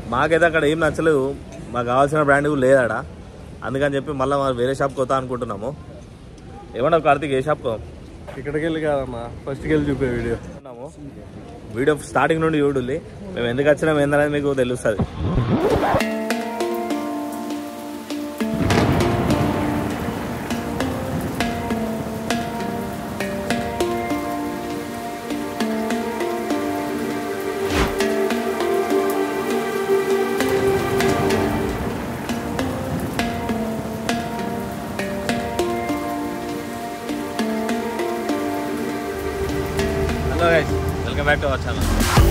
మాకైతే అక్కడ ఏం నచ్చలేదు మాకు కావాల్సిన బ్రాండ్ కూడా లేదాడ అందుకని చెప్పి మళ్ళీ మనం వేరే షాప్కి వస్తా అనుకుంటున్నాము ఏమన్నా కార్తీక్ ఏ షాప్కి ఇక్కడికి వెళ్ళి కాదమ్మా ఫస్ట్కి వెళ్ళి చూపే వీడియో ఉన్నాము వీడియో స్టార్టింగ్ నుండి చూడుల్లి మేము ఎందుకు వచ్చినాం ఏందనేది మీకు తెలుస్తుంది hello guys welcome back to our channel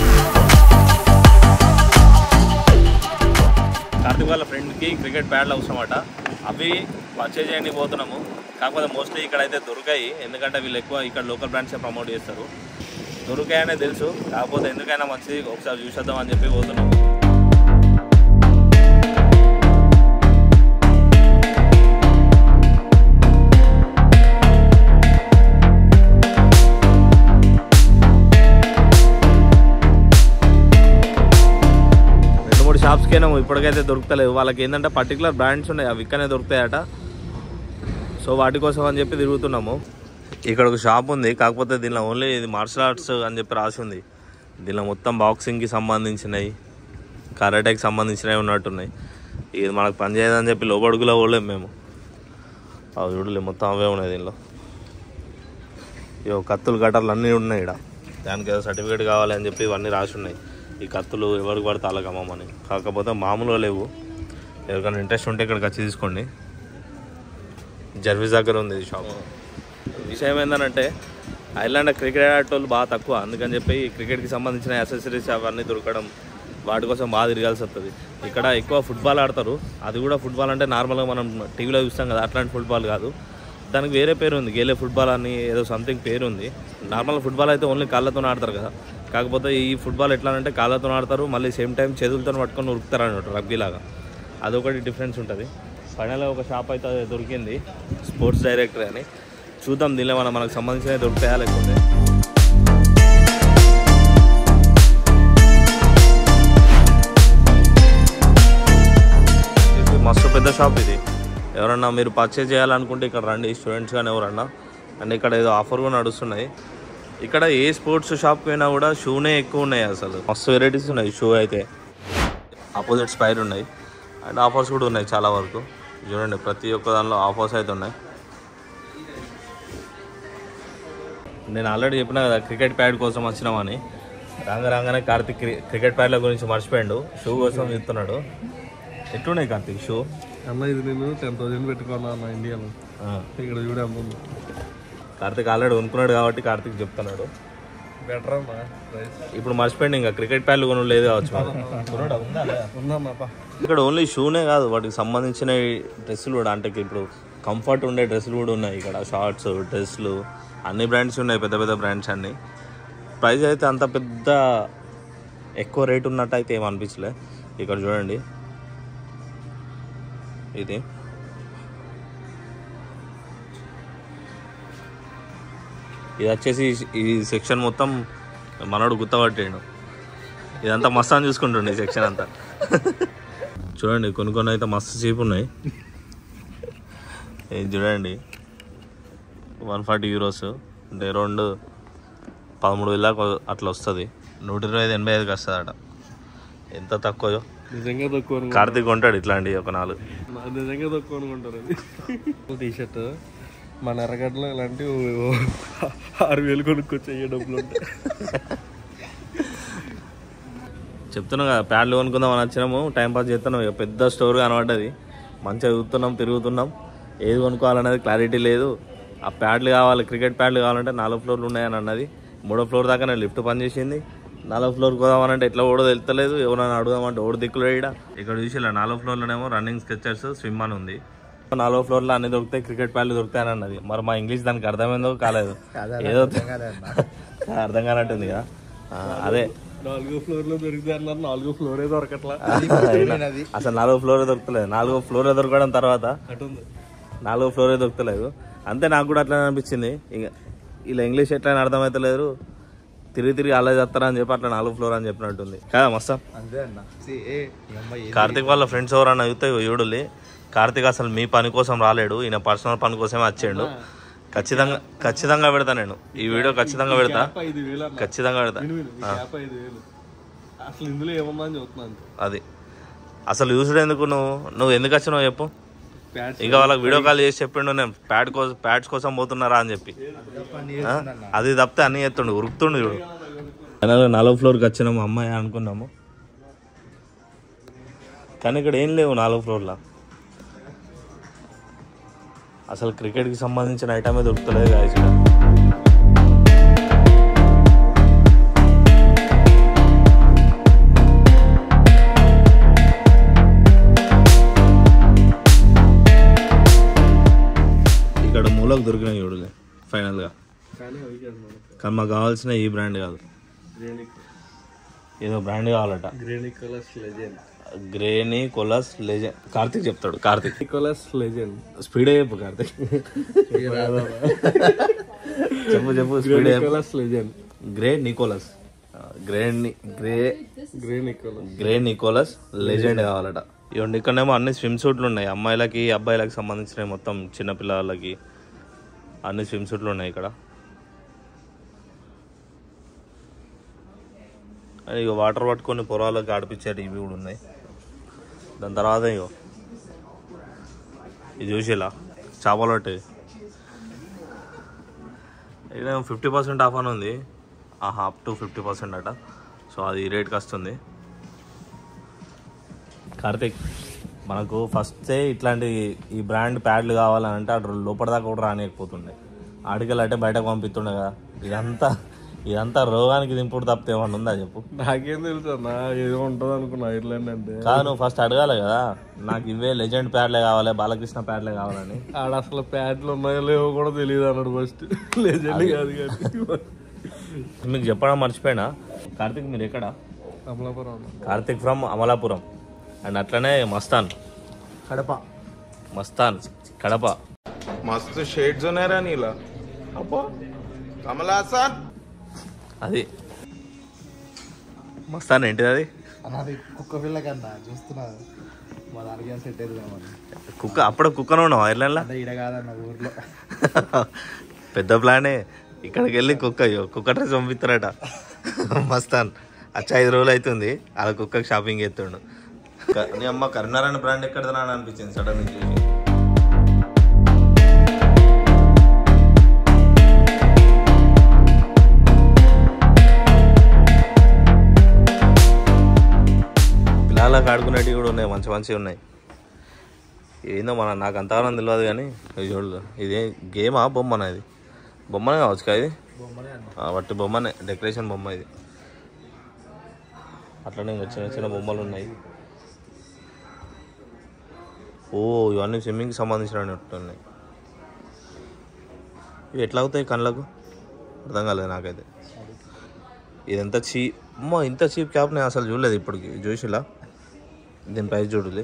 Karthik వాళ్ళ ఫ్రెండ్కి క్రికెట్ బ్యాట్లు అవసరమట అవి పర్చేజ్ చేయడానికి పోతున్నాము కాకపోతే మోస్ట్లీ ఇక్కడ అయితే దొరికాయి ఎందుకంటే వీళ్ళు ఎక్కువ ఇక్కడ లోకల్ బ్రాండ్సే ప్రమోట్ చేస్తారు దొరికాయనే తెలుసు కాకపోతే ఎందుకైనా మంచిది ఒకసారి చూసేద్దాం అని చెప్పి పోతున్నాము రెండు మూడు షాప్స్కి అయినా ఇప్పటికైతే దొరుకుతలేవు వాళ్ళకి ఏంటంటే పర్టికులర్ బ్రాండ్స్ ఉన్నాయి అవి ఇక్కడనే దొరుకుతాయట సో వాటి కోసం అని చెప్పి తిరుగుతున్నాము ఇక్కడ ఒక షాప్ ఉంది కాకపోతే దీనిలో ఓన్లీ ఇది మార్షల్ ఆర్ట్స్ అని చెప్పి రాసి ఉంది దీనిలో మొత్తం బాక్సింగ్కి సంబంధించినవి కరాటేకి సంబంధించినవి ఉన్నట్టున్నాయి ఇది మనకు పని చేయదని చెప్పి లోపడుగులో పోలేము మేము అవి చూడలే మొత్తం అవే ఉన్నాయి దీనిలో ఇవో కత్తులు గట్టర్లు అన్నీ ఉన్నాయి ఇక్కడ దానికి ఏదో సర్టిఫికేట్ కావాలి అని చెప్పి ఇవన్నీ రాసి ఉన్నాయి ఈ కత్తులు ఎవరికి పడితే వాళ్ళకి అమ్మమని కాకపోతే మామూలుగా లేవు ఎవరికైనా ఇంట్రెస్ట్ ఉంటే ఇక్కడికి వచ్చి తీసుకోండి జర్వీస్ దగ్గర ఉంది ఈ షాప్ విషయం ఏంటంటే ఐర్లాండ్ క్రికెట్ ఆడేటోళ్ళు బాగా తక్కువ అందుకని చెప్పి ఈ క్రికెట్కి సంబంధించిన అసెసరీస్ అవన్నీ దొరకడం వాటి కోసం బాగా తిరగాల్సి వస్తుంది ఇక్కడ ఎక్కువ ఫుట్బాల్ ఆడతారు అది కూడా ఫుట్బాల్ అంటే నార్మల్గా మనం టీవీలో చూస్తాం కదా అట్లాంటి ఫుట్బాల్ కాదు దానికి వేరే పేరు ఉంది గేలే ఫుట్బాల్ అని ఏదో సంథింగ్ పేరు ఉంది నార్మల్ ఫుట్బాల్ అయితే ఓన్లీ కాళ్ళతో ఆడతారు కదా కాకపోతే ఈ ఫుట్బాల్ ఎట్లా అంటే కాళ్ళతో ఆడతారు మళ్ళీ సేమ్ టైం చేతులతో పట్టుకొని ఉరుకుతారు అన్నట్టు రగ్బీ లాగా అదొకటి డిఫరెన్స్ ఉంటుంది ఫైనల్గా ఒక షాప్ అయితే దొరికింది స్పోర్ట్స్ డైరెక్టర్ అని చూద్దాం దీనిలో మన మనకు సంబంధించినవి దొరుకుతాయా లేకపోతే ఇది మస్తు పెద్ద షాప్ ఇది ఎవరన్నా మీరు పర్చేజ్ చేయాలనుకుంటే ఇక్కడ రండి స్టూడెంట్స్ కానీ ఎవరన్నా అండ్ ఇక్కడ ఏదో ఆఫర్ కూడా నడుస్తున్నాయి ఇక్కడ ఏ స్పోర్ట్స్ షాప్ పోయినా కూడా షూనే ఎక్కువ ఉన్నాయి అసలు మస్తు వెరైటీస్ ఉన్నాయి షూ అయితే ఆపోజిట్ స్పైర్ ఉన్నాయి అండ్ ఆఫర్స్ కూడా ఉన్నాయి చాలా వరకు చూడండి ప్రతి ఒక్క దానిలో ఆఫర్స్ అయితే ఉన్నాయి నేను ఆల్రెడీ చెప్పినా కదా క్రికెట్ ప్యాడ్ కోసం వచ్చినామని రాంగ రాగానే కార్తిక్ క్రి- క్రికెట్ ప్యాడ్ల గురించి మర్చిపోయాడు షూ కోసం చెప్తున్నాడు ఎట్లున్నాయి కార్తిక్ షూ అన్న ఇది నేను టెన్ థౌసండ్ పెట్టుకున్నా అన్న ఇండియాలో ఇక్కడ చూడే అమ్మ కార్తిక్ ఆల్రెడీ కొనుక్కున్నాడు కాబట్టి కార్తిక్ చెప్తున్నాడు బెటర్ అమ్మా ప్రైస్ ఇప్పుడు మర్చిపోయింది ఇంకా క్రికెట్ ప్యాడ్లు కొను లేదు కావచ్చు మరి. ఉందమ్మా పా ఇక్కడ ఓన్లీ షూనే కాదు వాటికి సంబంధించిన డ్రెస్సులు కూడా అంటే ఇప్పుడు కంఫర్ట్ ఉండే డ్రెస్సులు కూడా ఉన్నాయి ఇక్కడ షార్ట్స్ డ్రెస్సులు అన్ని బ్రాండ్స్ ఉన్నాయి పెద్ద పెద్ద బ్రాండ్స్ అన్ని ప్రైస్ అయితే అంత పెద్ద ఎక్కువ రేట్ ఉన్నట్టు అయితే ఏం అనిపించలే ఇక్కడ చూడండి ఇది ఇది వచ్చేసి ఈ సెక్షన్ మొత్తం మనోడు గుత్తపట్టాడు ఇదంతా మస్తు అని చూసుకుంటుండే ఈ సెక్షన్ అంతా చూడండి కొన్ని కొన్ని అయితే మస్తు చీప్ ఉన్నాయి ఇది చూడండి వన్ ఫార్టీ యూరోస్ అంటే రెండు పదమూడు వేల అట్లా వస్తుంది నూట ఇరవై ఐదు ఎనభై ఐదుకి వస్తుంది అట ఎంత తక్కువ నిజంగా తక్కువ అనుకుంటా కార్తీక్ కొంటాడు ఇట్లాంటివి ఒక నాలుగు నిజంగా తక్కువ అనుకుంటారు అది టీ షర్ట్ మన ఎర్రగడ్డలో ఇలాంటి ఆరు వేలు కొనుక్కొచ్చి అయ్యే డబ్బులు ఉంటాయి చెప్తున్నాం కదా ప్యాడ్లు కొనుక్కుందాం అని వచ్చినాము టైం పాస్ చేస్తున్నాం ఇక పెద్ద స్టోర్ కనబడ్డది మంచిగా చూస్తున్నాం తిరుగుతున్నాం ఏది కొనుక్కోవాలనేది క్లారిటీ లేదు ఆ ప్యాడ్లు కావాలి క్రికెట్ ప్యాడ్లు కావాలంటే నాలుగు ఫ్లోర్లు ఉన్నాయని అన్నది మూడో ఫ్లోర్ దాకా నేను లిఫ్ట్ పనిచేసింది నాలుగో ఫ్లోర్ పోదామనంటే ఎట్లా ఓడో తెలుస్తలేదు ఎవరైనా అడుగుదామంటే ఓడి దిక్కులు ఇక్కడ ఇక్కడ చూసి నాలుగో ఫ్లోర్లోనేమో రన్నింగ్ స్కెచర్స్ స్విమ్ అని ఉంది నాలుగో ఫ్లోర్లో అన్ని దొరుకుతాయి క్రికెట్ ప్యాడ్లు దొరుకుతాయని అన్నది మరి మా ఇంగ్లీష్ దానికి అర్థమైందో కాలేదు ఏదో అర్థం కానట్టుంది కదా ఆ, అదే నాలుగో ఫ్లోర్ లో దొరికితే అన్నారు నాలుగో ఫ్లోరే దొరకట్లా అసలు నాలుగో ఫ్లోర్ దొరకలేదు నాలుగో ఫ్లోర్ దొరకడం తర్వాత అటు ఉంది నాలుగో ఫ్లోరే దొరకలేదు అంతే నాకు కూడా అట్లా అనిపించింది ఇంకా ఇలా ఇంగ్లీష్ ఎట్లా అర్థమవుతలేదు తిరిగి తిరిగి అలా చేస్తారా అని చెప్పి అట్లా నాలుగు ఫ్లోర్ అని చెప్పినట్టుంది కదా మస్తా అంతే అన్న See, ఏ ఈ అమ్మాయి ఏంది? కార్తిక్ వాళ్ళ ఫ్రెండ్స్ ఎవరన్నా చూస్తే చూడులే కార్తిక్ అసలు మీ పని కోసం రాలేడు ఈయన పర్సనల్ పని కోసమే వచ్చాడు ఖచ్చితంగా ఖచ్చితంగా పెడతా నేను ఈ వీడియో ఖచ్చితంగా పెడతా క్యాప్ ఐదు వేలు అన్న ఖచ్చితంగా పెడతా విను విను, ఈ క్యాప్ ఐదు వేలు అసలు ఇందులో ఏమన్నా అని చూస్తున్నాను అది అసలు యూసుడు ఎందుకు నువ్వు నువ్వు ఎందుకు వచ్చినావు చెప్పు ప్యాడ్స్ ఇంకా వాళ్ళకి వీడియో కాల్ చేసి చెప్పిండు నేను ప్యాడ్ కోసం ప్యాడ్స్ కోసం పోతున్నారా అని చెప్పి పని ఆ? అది తప్పితే అన్ని ఎత్తుండు ఉరుకుతుండు చూడు నాలుగో ఫ్లోర్కి వచ్చినాము అమ్మాయి అనుకున్నాము కానీ ఇక్కడ ఏం లేవు నాలుగో ఫ్లోర్లో అసలు క్రికెట్కి సంబంధించిన ఐటమే దొరుకుతలేదు guys ఇక్కడ ఇక్కడ మూలకు దొరికినాయి చూడలే ఫైనల్గా కానీ అవి కాదు మనకు కానీ మాకు కావాల్సిన ఈ బ్రాండ్ కాదు గ్రేనిక్ ఏదో బ్రాండ్ కావాలట గ్రేనిక్ కలర్స్ లెజెండ్ గ్రేనీ కొలస్ లెజెండ్ కార్తిక్ చెప్తాడు కార్తిక్ నికోలస్ లెజెండ్ స్పీడే చెప్పు కార్తిక్ చెప్పు చెప్పు స్పీడే చెప్పు Nicholas legend grey Nicholas grey grey grey Nicholas grey Nicholas legend కావాలట ఇవ్వండి ఇక్కడనేమో అన్ని స్విమ్ సూట్లు ఉన్నాయి అమ్మాయిలకి అబ్బాయిలకి సంబంధించినవి మొత్తం చిన్నపిల్లలకి అన్ని స్విమ్ సూట్లు ఉన్నాయి ఇక్కడ ఇక వాటర్ పట్టుకొని పొలాలకు ఆడిపించేటి ఇవి కూడా ఉన్నాయి దాని తర్వాత ఇగో ఇది చూసేలా చేపలు పట్టేది ఇక్కడ ఫిఫ్టీ పర్సెంట్ ఆఫ్ అని ఉంది ఆహా అప్ టు ఫిఫ్టీ పర్సెంట్ అట సో అది ఈ రేట్కి వస్తుంది కార్తిక్ మనకు ఫస్టే ఇట్లాంటి ఈ బ్రాండ్ ప్యాడ్లు కావాలని అంటే అటు లోపల దాకా కూడా రానియకపోతుండే ఆడికెళ్ళి అంటే బయటకు పంపిస్తుండే కదా ఇదంతా ఇదంతా రోగానికి దింపుడు తప్పితే ఏమన్నా ఉందా చెప్పు నాకేం తెలుసు అన్న ఏదో ఉంటుంది అనుకున్నా ఐర్లాండ్ అంటే కాదు నువ్వు ఫస్ట్ అడగాలి కదా నాకు ఇవే లెజెండ్ ప్యాడ్లే కావాలి బాలకృష్ణ ప్యాడ్లే కావాలని ఆడ అసలు ప్యాడ్లు ఉన్నాయో లేవో కూడా తెలియదు అన్నాడు ఫస్ట్ లెజెండ్ కాదు కానీ మీకు చెప్పడం మర్చిపోయినా కార్తిక్ మీరు ఎక్కడ అమలాపురం అన్న. కార్తిక్ ఫ్రమ్ అమలాపురం అండ్ అట్లనే మస్తాన్ కడప మస్తాన్ కడప मस्त शेड्स नाही रा नीला अप्पा कमला असा అది మస్తాన్ ఏంటిది అది అన్నది కుక్క పిల్ల కన్నా చూస్తున్నా మా దానికి ఏం సెట్ అవుతుంది మరి కుక్క అప్పుడు కుక్కను ఉన్నావు ఐర్లాండ్లో అంటే ఈడ కాదన్న ఊర్లో పెద్ద ప్లానే ఇక్కడికి వెళ్ళి కుక్క అయ్యో కుక్క డ్రెస్ పంపిస్తారట మస్తాన్ అచ్చా ఐదు రోజులు అవుతుంది అలా కుక్కకి షాపింగ్ చేస్తుండు క- నీ అమ్మ కరుణారాయణ బ్రాండ్ ఎక్కడ అని అనిపించింది సడన్ చూసి పిల్లలకు ఆడుకునేటివి కూడా ఉన్నాయి మంచి మంచివి ఉన్నాయి ఏందో మన నాకు అంతగానం తెలియదు కానీ ఇది చూడదు ఇది గేమా బొమ్మనా ఇది బొమ్మనే కావచ్చు కదా ఇది బొమ్మనే అన్న ఆ, వట్టి బొమ్మనే డెకరేషన్ బొమ్మ ఇది అట్లనే ఇంకా చిన్న చిన్న బొమ్మలు ఉన్నాయి ఓ ఇవన్నీ స్విమ్మింగ్కి సంబంధించినట్టు ఉన్నాయి ఇవి ఎట్లా అవుతాయి కళ్ళకు అర్థం కాలేదు నాకైతే ఇదంత చీప్ అమ్మో ఇంత చీప్ క్యాప్ నేను అసలు చూడలేదు ఇప్పటికి చూసిలా దీని ప్రైస్ చూడలే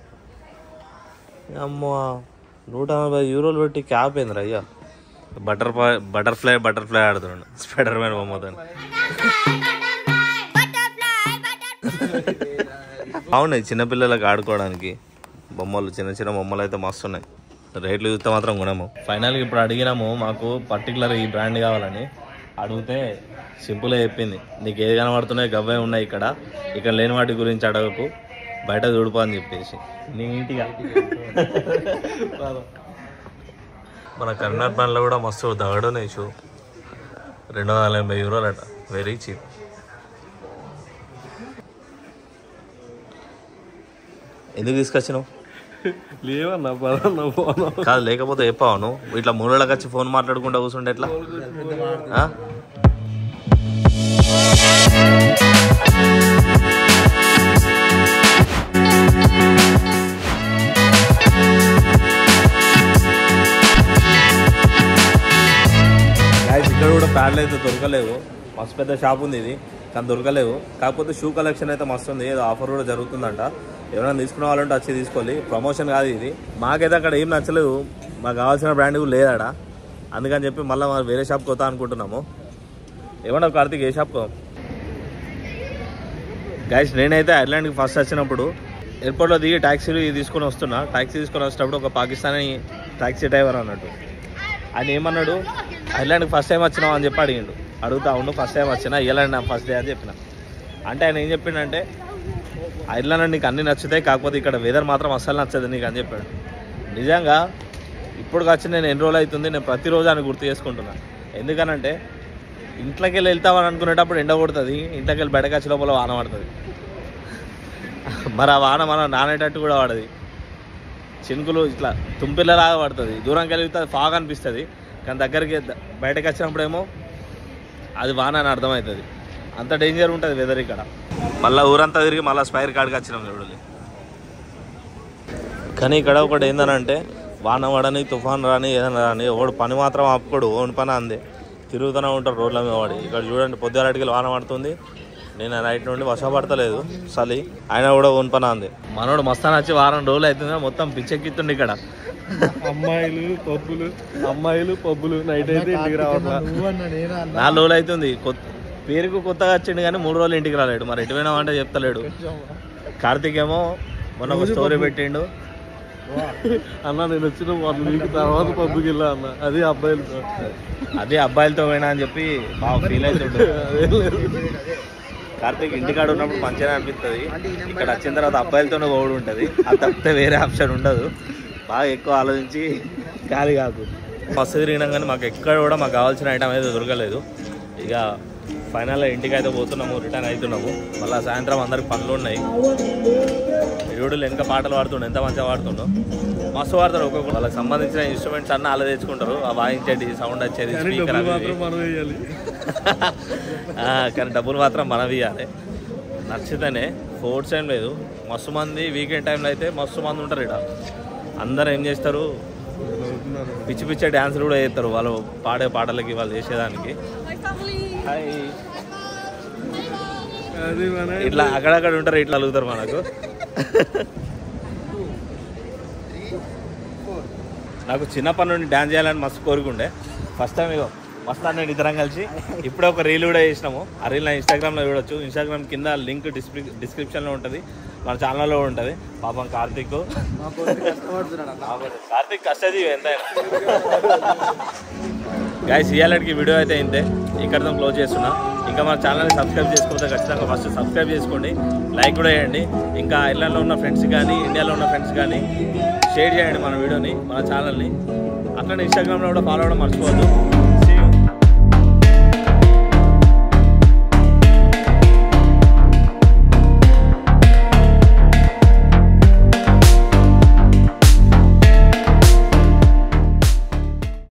అమ్మో నూట నలభై యూరోలు పెట్టి క్యాప్ ఏందిరా అయ్యా బటర్ఫ్లై బటర్ఫ్లై బటర్ఫ్లై ఆడుతున్నాడు స్పైడర్ మ్యాన్ బొమ్మతో బాగున్నాయి చిన్నపిల్లలకు ఆడుకోవడానికి బొమ్మలు చిన్న చిన్న బొమ్మలు అయితే మస్తు ఉన్నాయి రేట్లు చూస్తే మాత్రం కొనము ఫైనల్గా ఇప్పుడు అడిగినాము మాకు పర్టికులర్ ఈ బ్రాండ్ కావాలని అడిగితే సింపుల్గా చెప్పింది నీకు ఏది కనబడుతున్నాయి గవ్వే ఉన్నాయి ఇక్కడ ఇక్కడ లేని వాటి గురించి అడగకు బయట చూడుపో అని చెప్పేసి నీట్గా మన కర్ణాటక బ్రాండ్లో కూడా మస్తు దగడున్నాయి షూ రెండు వందల ఎనభై యూరోలు అట వెరీ చీప్ ఎందుకు తీసుకొచ్చినావు లేవన్నా పదన్న పోను కాదు లేకపోతే చెప్పావు నువ్వు ఇట్లా మూలలకు వచ్చి ఫోన్ మాట్లాడుకుంటూ కూర్చుంటే ఎట్లా ఆ? Guys, ఇక్కడ కూడా ప్యాడ్లు అయితే దొరకలేవు మస్తు పెద్ద షాప్ ఉంది ఇది కానీ దొరకలేవు కాకపోతే షూ కలెక్షన్ అయితే మస్తు ఉంది ఏదో ఆఫర్ కూడా జరుగుతుందంట ఎవరైనా తీసుకునే వాళ్ళంటే వచ్చి తీసుకోవాలి ప్రమోషన్ కాదు ఇది మాకైతే అక్కడ ఏం నచ్చలేదు మాకు కావాల్సిన బ్రాండ్ కూడా లేదాడ అందుకని చెప్పి మళ్ళీ వేరే షాప్కి వస్తా అనుకుంటున్నాము ఏమన్నా కార్తీక్ ఏ షాప్ గైస్ నేనైతే ఐర్లాండ్కి ఫస్ట్ వచ్చినప్పుడు ఎయిర్పోర్ట్లో దిగి ట్యాక్సీలు తీసుకొని వస్తున్నా ట్యాక్సీ తీసుకొని వచ్చేటప్పుడు ఒక పాకిస్తానీ ట్యాక్సీ డ్రైవర్ అన్నట్టు ఆయన ఏమన్నాడు ఐర్లాండ్కి ఫస్ట్ టైం వచ్చినావు అని చెప్పి అడిగిండు అడుగుతా ఉండు ఫస్ట్ టైం వచ్చినా ఐర్లాండ్ నా ఫస్ట్ డే అని చెప్పిన అంటే ఆయన ఏం చెప్పిండంటే ఐర్లాండ్ నీకు అన్ని నచ్చుతాయి కాకపోతే ఇక్కడ వెదర్ మాత్రం అస్సలు నచ్చదు నీకు అని చెప్పాడు నిజంగా ఇప్పుడు వచ్చి నేను ఎన్ని రోజులు అవుతుంది నేను ప్రతిరోజు అని గుర్తు చేసుకుంటున్నా ఎందుకనంటే ఇంట్లోకి వెళ్ళి వెళ్తామని అనుకునేటప్పుడు ఎండ కొడుతుంది ఇంట్లోకి వెళ్ళి బయటకు వచ్చే లోపల వాన పడుతుంది మరి ఆ వాన మనం నానేటట్టు కూడా పడది చినుకులు ఇట్లా తుంపిల్లలాగా పడుతుంది దూరంకి వెళ్తే ఫాగ్ అనిపిస్తుంది కానీ దగ్గరికి ద- బయటకు వచ్చినప్పుడేమో అది వాన అని అర్థమవుతుంది అంత డేంజర్ ఉంటుంది వెదర్ ఇక్కడ మళ్ళీ ఊరంతా తిరిగి మళ్ళీ స్పైర్ కాడికి వచ్చినాం చూడాలి కానీ ఇక్కడ ఒకటి ఏందనంటే వాన పడని తుఫాన్ రాని ఏదైనా రాని ఒకడు పని మాత్రం ఆపుకోడు ఓన్ పని అందే తిరుగుతూనే ఉంటారు రోడ్ల మీద వాడి ఇక్కడ చూడండి పొద్దుగాలటికి వాన పడుతుంది నేను నైట్ నుండి వర్షం పడతలేదు చలి ఆయన కూడా ఓన్ పని అంది మనోడు మస్తాన్ వచ్చి వారం రోజులు అవుతుంది మొత్తం పిచ్చెక్కిస్తుండే ఇక్కడ అమ్మాయిలు పబ్బులు అమ్మాయిలు పబ్బులు నైట్ అయితే ఇంటికి రావట్లా నువ్వు అన్నా నేనా అన్నా నాలుగు రోజులు అవుతుంది కొత్త పేరుకు కొత్తగా వచ్చిండు కానీ మూడు రోజులు ఇంటికి రాలేడు మరి ఎటు పోయినావు అంటే చెప్తలేడు కార్తీక్ ఏమో మొన్న ఒక స్టోరీ పెట్టిండు అన్న నేను వచ్చిన వన్ వీక్ తర్వాత పబ్బుకి వెళ్ళా అన్న అది అబ్బాయిలతో అదే అబ్బాయిలతో పోయినా అని చెప్పి బాగా ఫీల్ అవుతుండు కార్తీక్ ఇంటికాడ ఉన్నప్పుడు మంచిగా అనిపిస్తుంది ఇక్కడ వచ్చిన తర్వాత అబ్బాయిలతోనే పోవడం ఉంటుంది అది తప్పితే వేరే ఆప్షన్ ఉండదు బాగా ఎక్కువ ఆలోచించి ఖాళీ కాకు బస్సు తిరిగినాం కానీ మాకు ఎక్కడ కూడా మాకు కావాల్సిన ఐటమ్ అయితే దొరకలేదు ఇక ఫైనల్గా ఇంటికి అయితే పోతున్నాము రిటర్న్ అవుతున్నాము మళ్ళీ సాయంత్రం అందరికి పనులు ఉన్నాయి వీడు వెనక పాటలు పాడుతుండు ఎంత మంచిగా పాడుతుండో మస్తు పాడతారు ఒక్కొక్క వాళ్ళకి సంబంధించిన ఇన్స్ట్రుమెంట్స్ అన్నీ అలా తెచ్చుకుంటారు ఆ వాయించేది సౌండ్ వచ్చేది కానీ స్పీకర్ డబ్బులు అవి మాత్రం మనం వేయాలి ఆ, కానీ డబ్బులు మాత్రం మనవి ఇవ్వాలి నచ్చితేనే ఫోర్ట్స్ ఏం లేదు మస్తు మంది వీకెండ్ టైంలో అయితే మస్తు మంది ఉంటారు ఇక్కడ అందరు ఏం చేస్తారు పిచ్చి పిచ్చే డ్యాన్సులు కూడా చేస్తారు వాళ్ళు పాడే పాటలకి వాళ్ళు చేసేదానికి హాయ్. అది మన ఇట్లా అక్కడక్కడ ఉంటారు ఇట్లా అలుగుతారు మనకు నాకు చిన్నప్పటి నుండి డ్యాన్స్ చేయాలని మస్తు కోరుకుండే ఫస్ట్ టైం ఇగో మస్తు నేను ఇద్దరం కలిసి ఇప్పుడే ఒక రీల్ కూడా చేసినాము ఆ రీల్ నా ఇన్స్టాగ్రామ్లో చూడొచ్చు ఇన్స్టాగ్రామ్ కింద లింక్ డిస్క్రి డిస్క్రిప్షన్లో ఉంటుంది మన ఛానల్లో కూడా ఉంటుంది పాపం కార్తీక్ కార్తీక్ కష్టజీవి ఎంతైనా గైస్ ఇయాలకి వీడియో అయితే ఇంతే ఇక్కడతో క్లోజ్ చేస్తున్నా ఇంకా మన ఛానల్ని సబ్స్క్రైబ్ చేసుకోకపోతే ఖచ్చితంగా ఫస్ట్ సబ్స్క్రైబ్ చేసుకోండి లైక్ కూడా చేయండి ఇంకా ఇళ్ళలో ఉన్న ఫ్రెండ్స్ కానీ ఇండియాలో ఉన్న ఫ్రెండ్స్ కానీ షేర్ చేయండి మన వీడియోని మన ఛానల్ని అట్లనే ఇన్స్టాగ్రామ్లో కూడా ఫాలో అవ్వడం మర్చిపోవద్దు